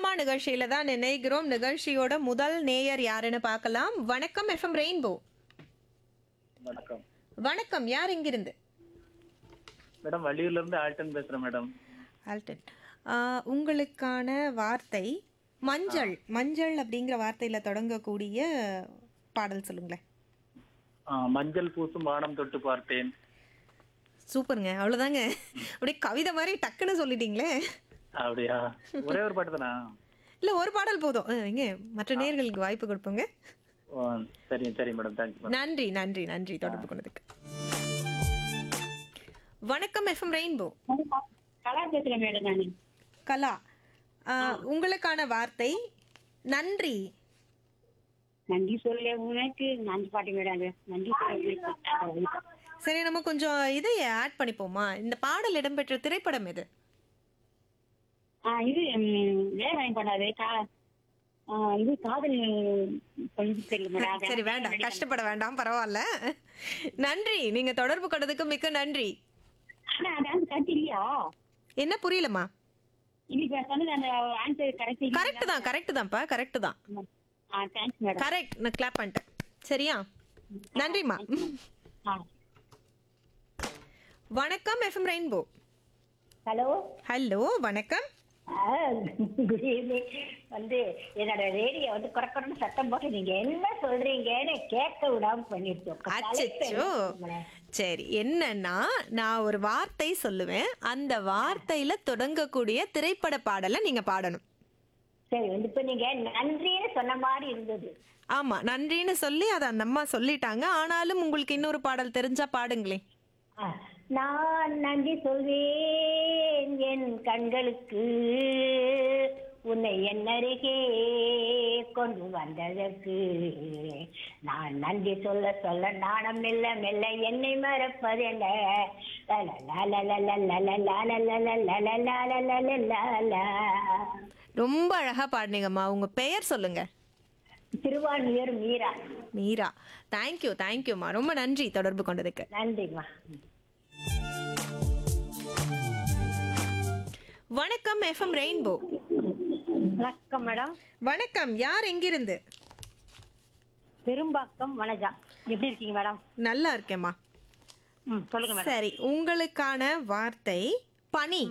சொல்லலாமா நிகழ்ச்சியில தான் நினைக்கிறோம் நிகழ்ச்சியோட முதல் நேயர் யாருன்னு பார்க்கலாம் வணக்கம் எஃப்எம் ரெயின்போ வணக்கம் வணக்கம் யார் இங்கிருந்து மேடம் வள்ளியூர்ல இருந்து ஆல்டன் பேசுறேன் மேடம் ஆல்டன் ஆ, உங்களுக்கான வார்த்தை மஞ்சள் மஞ்சள் அப்படிங்கிற வார்த்தையில தொடங்கக்கூடிய பாடல் சொல்லுங்களேன் ஆ, மஞ்சள் பூசும் வானம் தொட்டு பார்த்தேன் சூப்பருங்க அவ்வளோதாங்க அப்படியே கவிதை மாதிரி டக்குன்னு சொல்லிட்டீங்களே அப்படியா ஒரே ஒரு பாட்டு தானா இல்லை ஒரு பாடல் போதும் அஹ், எங்க மற்ற நேயர்களுக்கு வாய்ப்பு கொடுப்போங்க ஓ, சரி சரி மேடம் தேங்க்ஸ் மேடம் நன்றி நன்றி நன்றி தொடர்பு கொண்டதுக்கு வணக்கம் எஃப்எம் ரெயின்போ கலா பேசுறேன் மேடம் நானு கலா ஆ, உங்களுக்கான வார்த்தை நன்றி நன்றி சொல்ல உனக்கு நன்றி பாட்டு மேடம் அது நன்றி சொல்ல உனக்கு. சரி நம்ம கொஞ்சம் இதை ஆட் பண்ணிப்போமா இந்த பாடல் இடம்பெற்ற திரைப்படம் எது ஆ, இது ம், வேலைவாங்கி பண்ணாது கா ஆ, இது காதல் கொஞ்சம் தெரியல மேடம் அது சரி வேண்டாம் கஷ்டப்பட வேண்டாம் பரவாயில்ல நன்றி நீங்க தொடர்பு கொண்டதுக்கு மிக்க நன்றி ஆனா அது அந்த கரெக்ட் இல்லையா என்ன புரியலம்மா இன்னைக்கு நான் சொன்னது அந்த ஆன்சர் கரெக்ட் கரெக்ட் தான் கரெக்ட் தான்ப்பா கரெக்ட் தான் ஆ தேங்க்ஸ் மேடம் கரெக்ட் நான் கிளாப் பண்ணிட்டேன் சரியா நன்றிம்மா ஆ வணக்கம் எஃப்எம் ரெயின்போ ஹலோ ஹலோ வணக்கம் குட் ஈவினிங் வந்து என்னோட ரேடியோ வந்து குறக்கணும்னு சத்தம் போட்டு நீங்க என்ன சொல்றீங்கன்னு கேட்க விடாம பண்ணிருக்கோம் அச்சச்சோ சரி என்னன்னா நான் ஒரு வார்த்தை சொல்லுவேன் அந்த வார்த்தையில தொடங்கக்கூடிய திரைப்பட பாடலை நீங்க பாடணும் சரி வந்து இப்ப நீங்க நன்றின்னு சொன்ன மாதிரி இருந்தது ஆமா நன்றின்னு சொல்லி அதை அந்த அம்மா சொல்லிட்டாங்க ஆனாலும் உங்களுக்கு இன்னொரு பாடல் தெரிஞ்சா பாடுங்களேன் ஆ, நான் நன்றி சொல்வேன் என் கண்களுக்கு உன்னை என்னருகே கொண்டு வந்ததற்கு நான் நன்றி சொல்ல சொல்ல நாணம் மெல்ல மெல்ல என்னை மறப்பது என்ன ரொம்ப அழகா பாடுனீங்கம்மா உங்க பெயர் சொல்லுங்க திருவான்மியூர் மீரா மீரா தேங்க்யூ தேங்க்யூம்மா ரொம்ப நன்றி தொடர்பு கொண்டதுக்கு நன்றிம்மா வணக்கம் எஃப்எம் ரெயின்போ வணக்கம் மேடம் வணக்கம் யார் எங்கிருந்து பெரும்பாக்கம் வனஜா எப்படி இருக்கீங்க மேடம் நல்லா இருக்கேம்மா ம் சொல்லுங்க மேடம் சரி உங்களுக்கான வார்த்தை பனி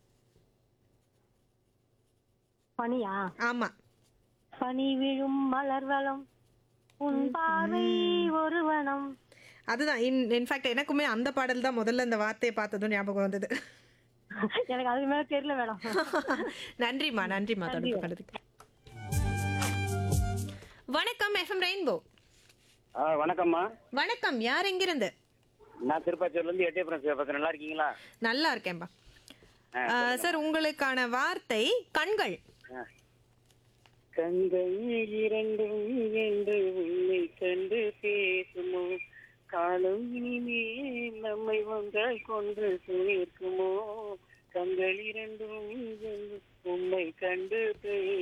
பனியா ஆமா பனி விழும் மலர்வளம் உன் பார்வை ஒருவனம் அதுதான் இன் இன்ஃபேக்ட் எனக்குமே அந்த பாடல் தான் முதல்ல இந்த வார்த்தையை பார்த்ததும் ஞாபகம் வந்தது எனக்கு அது மேல தெரியல மேடம் நன்றிம்மா நன்றிம்மா தொடர்பு கொண்டதுக்கு வணக்கம் எஃப்எம் ரெயின்போ ஆ வணக்கம்மா வணக்கம் யார் எங்கிருந்து நான் திருப்பாச்சூர்ல இருந்து எட்டயபுரம் பேசுறேன் நல்லா இருக்கீங்களா நல்லா இருக்கேன்பா சார் உங்களுக்கான வார்த்தை கண்கள் ஆ. கண்கள் இரண்டும் என்று உன்னை கண்டு பேசுமோ காலம் இனிமேல் நம்மை ஒன்றாய் கொண்டு சேர்க்குமோ கண்கள் இரண்டும் என்று உன்னை கண்டு பே